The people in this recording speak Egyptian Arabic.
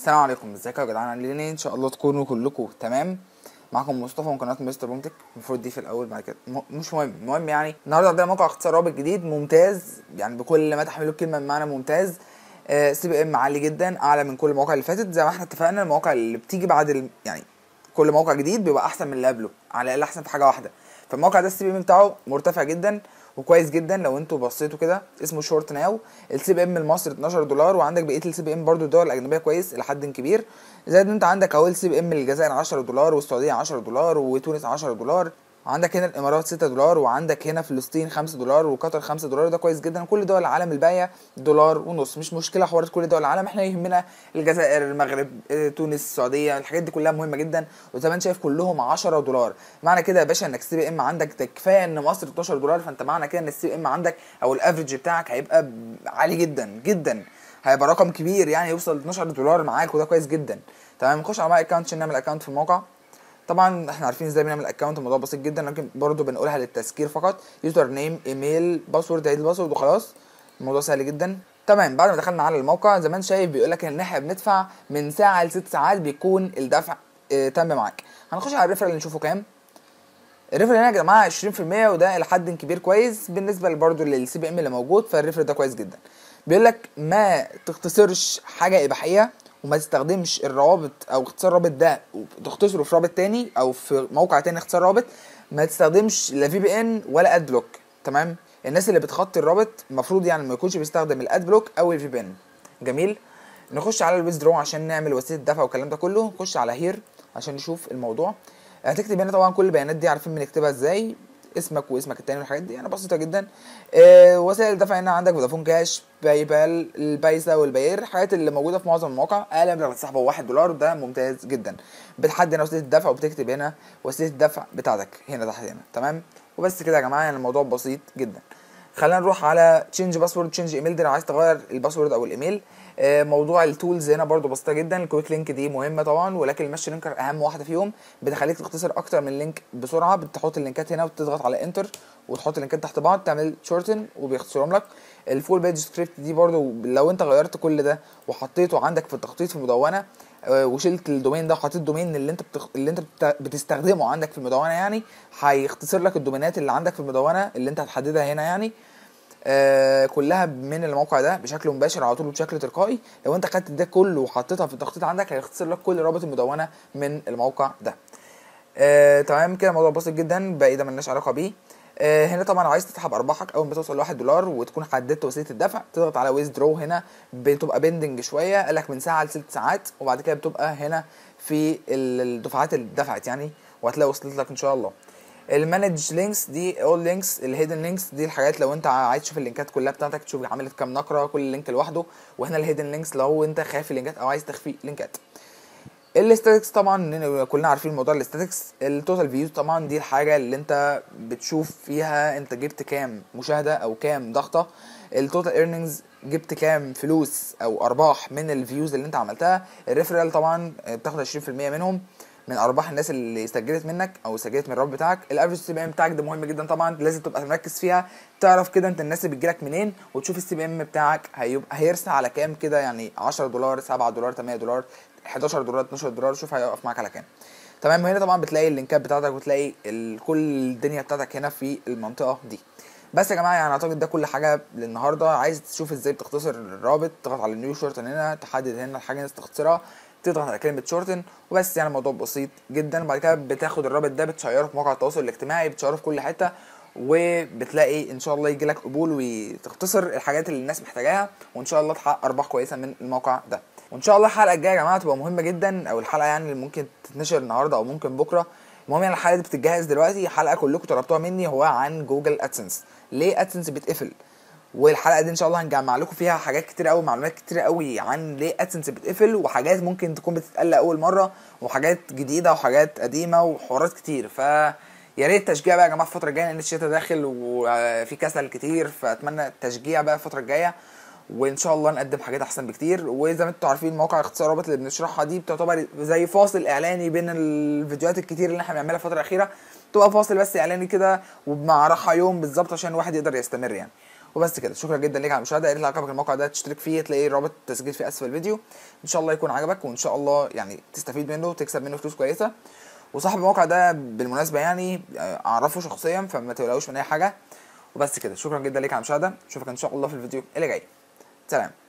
السلام عليكم ازيكم يا جدعان عاملين ايه ان شاء الله تكونوا كلكم تمام معكم مصطفى من قناه مستر بومتك المفروض دي في الاول بعد كده م- مش مهم المهم يعني النهارده عندنا موقع اختصار رابط جديد ممتاز يعني بكل ما تحمله الكلمه بمعنى ممتاز سي بي ام عالي جدا اعلى من كل المواقع اللي فاتت زي ما احنا اتفقنا المواقع اللي بتيجي بعد ال... يعني كل موقع جديد بيبقى احسن من اللي قبله على الاقل احسن في حاجه واحده فالموقع ده السي بي ام بتاعه مرتفع جدا وكويس جدا لو انتوا بصيتوا كده اسمه شورت ناو السي بي ام المصري 12 دولار وعندك بقيه السي بي ام برضو الدول الاجنبيه كويس الى حد كبير زائد ان انت عندك اهو السي بي ام الجزائر 10 دولار والسعوديه 10 دولار وتونس 10 دولار عندك هنا الامارات 6 دولار وعندك هنا فلسطين 5 دولار وقطر 5 دولار ده كويس جدا كل دول العالم الباقيه دولار ونص مش مشكله حوارات كل دول العالم احنا يهمنا الجزائر المغرب اه، تونس السعوديه الحاجات دي كلها مهمه جدا وزي ما انت شايف كلهم 10 دولار معنى كده يا باشا انك السي بي ام عندك ده كفايه ان مصر 12 دولار فانت معنى كده ان السي بي ام عندك او الافرج بتاعك هيبقى ب- عالي جدا جدا هيبقى رقم كبير يعني يوصل 12 دولار معاك وده كويس جدا تمام نخش على ماي اكونت عشان نعمل اكونت في الموقع طبعا احنا عارفين ازاي بنعمل اكونت الموضوع بسيط جدا لكن برضو بنقولها للتذكير فقط يوزر نيم ايميل باسورد عيد الباسورد وخلاص الموضوع سهل جدا تمام بعد ما دخلنا على الموقع زي ما انت شايف بيقول لك ان احنا بندفع من ساعه لست ساعات بيكون الدفع اه تم معاك هنخش على الريفرال اللي نشوفه كام الريفر هنا يا جماعه 20% وده الى حد كبير كويس بالنسبه برضه للسي بي ام اللي موجود فالريفر ده كويس جدا بيقول لك ما تختصرش حاجه اباحيه وما تستخدمش الروابط او اختصار رابط ده وتختصره في رابط تاني او في موقع تاني اختصار رابط ما تستخدمش لا في بي ان ولا اد بلوك تمام الناس اللي بتخطي الرابط المفروض يعني ما يكونش بيستخدم الاد بلوك او الفي بي ان جميل نخش على الويزدرو عشان نعمل وسيله دفع والكلام ده كله نخش على هير عشان نشوف الموضوع هتكتب هنا طبعا كل البيانات دي عارفين بنكتبها ازاي اسمك واسمك التاني والحاجات دي يعني بسيطه جدا آه وسائل الدفع هنا عندك فودافون كاش باي بال البايسا والباير الحاجات اللي موجوده في معظم المواقع اقل مبلغ تسحبه 1 دولار وده ممتاز جدا بتحدد هنا وسيله الدفع وبتكتب هنا وسيله الدفع بتاعتك هنا تحت هنا تمام وبس كده يا جماعه يعني الموضوع بسيط جدا خلينا نروح على تشينج باسورد تشينج ايميل دي لو عايز تغير الباسورد او الايميل آه، موضوع التولز هنا برضو بسيطه جدا الكويك لينك دي مهمه طبعا ولكن المش لينكر اهم واحده فيهم بتخليك تختصر اكتر من لينك بسرعه بتحط اللينكات هنا وتضغط على انتر وتحط اللينكات تحت بعض تعمل شورتن وبيختصرهم لك الفول بيج سكريبت دي برضو لو انت غيرت كل ده وحطيته عندك في التخطيط في المدونه آه، وشلت الدومين ده وحطيت الدومين اللي انت بتخ... اللي انت بت... بتستخدمه عندك في المدونه يعني هيختصر لك الدومينات اللي عندك في المدونه اللي انت هتحددها هنا يعني آه كلها من الموقع ده بشكل مباشر على طول وبشكل تلقائي لو انت خدت ده كله وحطيتها في التخطيط عندك هيختصر لك كل رابط المدونه من الموقع ده آه تمام كده الموضوع بسيط جدا باقي ده ملناش علاقه بيه آه هنا طبعا عايز تسحب ارباحك اول ما توصل لواحد دولار وتكون حددت وسيله الدفع تضغط على ويزدرو هنا بتبقى بيندنج شويه قال لك من ساعه لست ساعات وبعد كده بتبقى هنا في ال- الدفعات اللي دفعت يعني وهتلاقي وصلت لك ان شاء الله المانج لينكس دي اول لينكس الهيدن لينكس دي الحاجات لو انت عايز تشوف اللينكات كلها بتاعتك تشوف عملت كام نقره كل لينك لوحده وهنا الهيدن لينكس لو انت خايف اللينكات او عايز تخفي لينكات الاستاتكس طبعا كلنا عارفين موضوع الاستاتكس التوتال فيوز طبعا دي الحاجه اللي انت بتشوف فيها انت جبت كام مشاهده او كام ضغطه التوتال ايرنينجز جبت كام فلوس او ارباح من الفيوز اللي انت عملتها الريفرال طبعا بتاخد 20% منهم من ارباح الناس اللي سجلت منك او سجلت من الرابط بتاعك الافرج سي بي ام بتاعك ده مهم جدا طبعا لازم تبقى مركز فيها تعرف كده انت الناس اللي بتجيلك منين وتشوف السي بي ام بتاعك هيبقى هيرسى على كام كده يعني 10 دولار 7 دولار 8 دولار 11 دولار 12 دولار شوف هيقف معاك على كام تمام هنا طبعا بتلاقي اللينكات بتاعتك وتلاقي ال- كل الدنيا بتاعتك هنا في المنطقه دي بس يا جماعه يعني اعتقد ده كل حاجه للنهارده عايز تشوف ازاي بتختصر الرابط تضغط على النيو شورتن هنا تحدد هنا الحاجه اللي عايز تختصرها تضغط على كلمه شورتن وبس يعني الموضوع بسيط جدا بعد كده بتاخد الرابط ده بتشيره في مواقع التواصل الاجتماعي بتشيره في كل حته وبتلاقي ان شاء الله يجي لك قبول وتختصر الحاجات اللي الناس محتاجاها وان شاء الله تحقق ارباح كويسه من الموقع ده وان شاء الله الحلقه الجايه يا جماعه تبقى مهمه جدا او الحلقه يعني اللي ممكن تتنشر النهارده او ممكن بكره المهم يعني الحلقه دي بتتجهز دلوقتي حلقه كلكم طلبتوها مني هو عن جوجل ادسنس ليه ادسنس بيتقفل والحلقه دي ان شاء الله هنجمع لكم فيها حاجات كتير قوي معلومات كتير قوي عن ليه ادسنس بتقفل وحاجات ممكن تكون بتتقال اول مره وحاجات جديده وحاجات قديمه وحوارات كتير ف يا ريت تشجيع بقى يا جماعه الفتره الجايه لان الشتاء داخل وفي كسل كتير فاتمنى التشجيع بقى الفتره الجايه وان شاء الله نقدم حاجات احسن بكتير وزي ما انتم عارفين موقع اختصار الرابط اللي بنشرحها دي بتعتبر زي فاصل اعلاني بين الفيديوهات الكتير اللي احنا بنعملها الفتره الاخيره تبقى فاصل بس اعلاني كده ومع راحه يوم بالظبط عشان الواحد يقدر يستمر يعني وبس كده شكرا جدا ليك على المشاهده يا ريت لو عجبك الموقع ده تشترك فيه تلاقي رابط التسجيل في اسفل الفيديو ان شاء الله يكون عجبك وان شاء الله يعني تستفيد منه وتكسب منه فلوس كويسه وصاحب الموقع ده بالمناسبه يعني آه، اعرفه شخصيا فما تقلقوش من اي حاجه وبس كده شكرا جدا ليك على المشاهده اشوفك ان شاء الله في الفيديو اللي جاي سلام